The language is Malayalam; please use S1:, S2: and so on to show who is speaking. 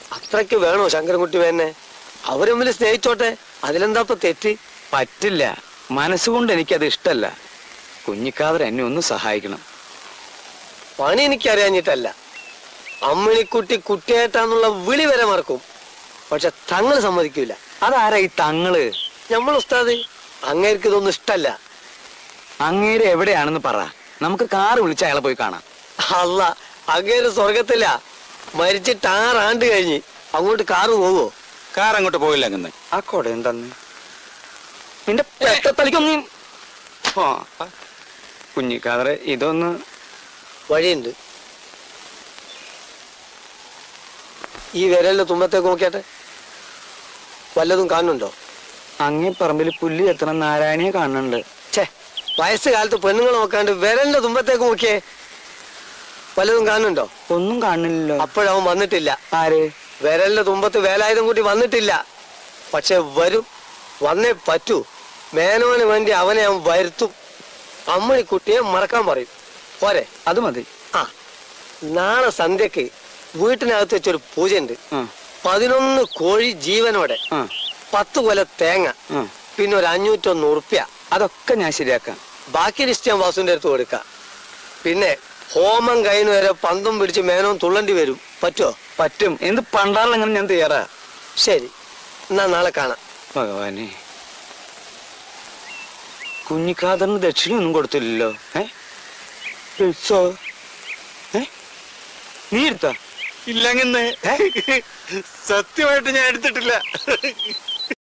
S1: അത്രയ്ക്ക് വേണോ ശങ്കരൻകുട്ടി വേനെ അവര് തമ്മിൽ സ്നേഹിച്ചോട്ടെ അതിലെന്താ ഇപ്പൊ തെറ്റ്
S2: പറ്റില്ല മനസ്സുകൊണ്ട് എനിക്കത് ഇഷ്ടല്ല കുഞ്ഞിക്കാതർ എന്നെ ഒന്ന് സഹായിക്കണം
S1: പണി എനിക്കറിയാഞ്ഞിട്ടല്ല അമ്മിണിക്കുട്ടി കുട്ടിയായിട്ടാന്നുള്ള വിളി വരെ മറക്കും പക്ഷെ തങ്ങള് സമ്മതിക്കൂല
S2: അതാരാ ഈ തങ്ങള്
S1: നമ്മൾ ഉസ്താദ് അങ്ങേർക്ക് ഇതൊന്നും ഇഷ്ടല്ല
S2: അങ്ങേര് എവിടെയാണെന്ന് പറ നമുക്ക് കാറ് വിളിച്ച് അയാളെ പോയി കാണാം
S1: അല്ല അങ്ങേര് സ്വർഗത്തില്ല മരിച്ചിട്ട് ആറാണ്ട് കഴിഞ്ഞ് അങ്ങോട്ട് കാറ് പോവോ
S2: കാർ അങ്ങോട്ട് പോയില്ല അങ്ങനെ ആ കൊട എന്തെന്ന് നിന്റെ പെട്ടത്തലിക്കൊന്നും കുഞ്ഞിക്കാതറെ ഇതൊന്ന്
S1: വഴിയുണ്ട് ഈ വിരലിന്റെ തുമ്പത്തേക്ക് നോക്കിയാട്ടെ വല്ലതും കാണുന്നുണ്ടോ
S2: അങ്ങേ പറമ്പിൽ പുല്ല് എത്തണം നാരായണിയെ കാണുന്നുണ്ട്
S1: ഛേ വയസ്സ് കാലത്ത് പെണ്ണുങ്ങൾ നോക്കാണ്ട് വിരലിന്റെ തുമ്പത്തേക്ക് നോക്കിയേ വല്ലതും കാണുന്നുണ്ടോ
S2: ഒന്നും കാണുന്നില്ലല്ലോ
S1: അപ്പോഴവൻ വന്നിട്ടില്ല
S2: ആര്
S1: വിരലിന്റെ തുമ്പത്ത് വേലായുധം കൂട്ടി വന്നിട്ടില്ല പക്ഷെ വരും വന്നേ പറ്റൂ മേനോന് വേണ്ടി അവനെ അവൻ വരുത്തും അമ്മണിക്കുട്ടിയെ മറക്കാൻ പറയും പോരെ
S2: അത് മതി
S1: ആ നാളെ സന്ധ്യക്ക് വീട്ടിനകത്ത് വെച്ചൊരു പൂജയുണ്ട്
S2: ആ
S1: പതിനൊന്ന് കോഴി ജീവനോടെ
S2: ആ
S1: പത്ത് കൊല തേങ്ങ
S2: ആ
S1: പിന്നെ ഒരു അഞ്ഞൂറ്റൊന്ന് ഉറുപ്പ്യ
S2: അതൊക്കെ ഞാൻ ശരിയാക്കാം
S1: ബാക്കി ലിസ്റ്റ് ഞാൻ വാസുവിന്റെ അടുത്ത് കൊടുക്കാം പിന്നെ ഹോമം കഴിഞ്ഞ് വരെ പന്തും പിടിച്ച് മേനോൻ തുള്ളണ്ടി വരും പറ്റുമോ
S2: പറ്റും എന്ത് പണ്ടാറിലെങ്ങനെ ഞാൻ തയ്യാറാ
S1: ശരി എന്നാ നാളെ കാണാം
S2: ഭഗവാനെ കുഞ്ഞിക്കാതറിന് ദക്ഷിണയൊന്നും കൊടുത്തില്ലല്ലോ ഏ എടുത്തോ? ഏ നീ എടുത്താ
S3: ഇല്ലങ്ങന്ന് സത്യമായിട്ട് ഞാൻ എടുത്തിട്ടില്ല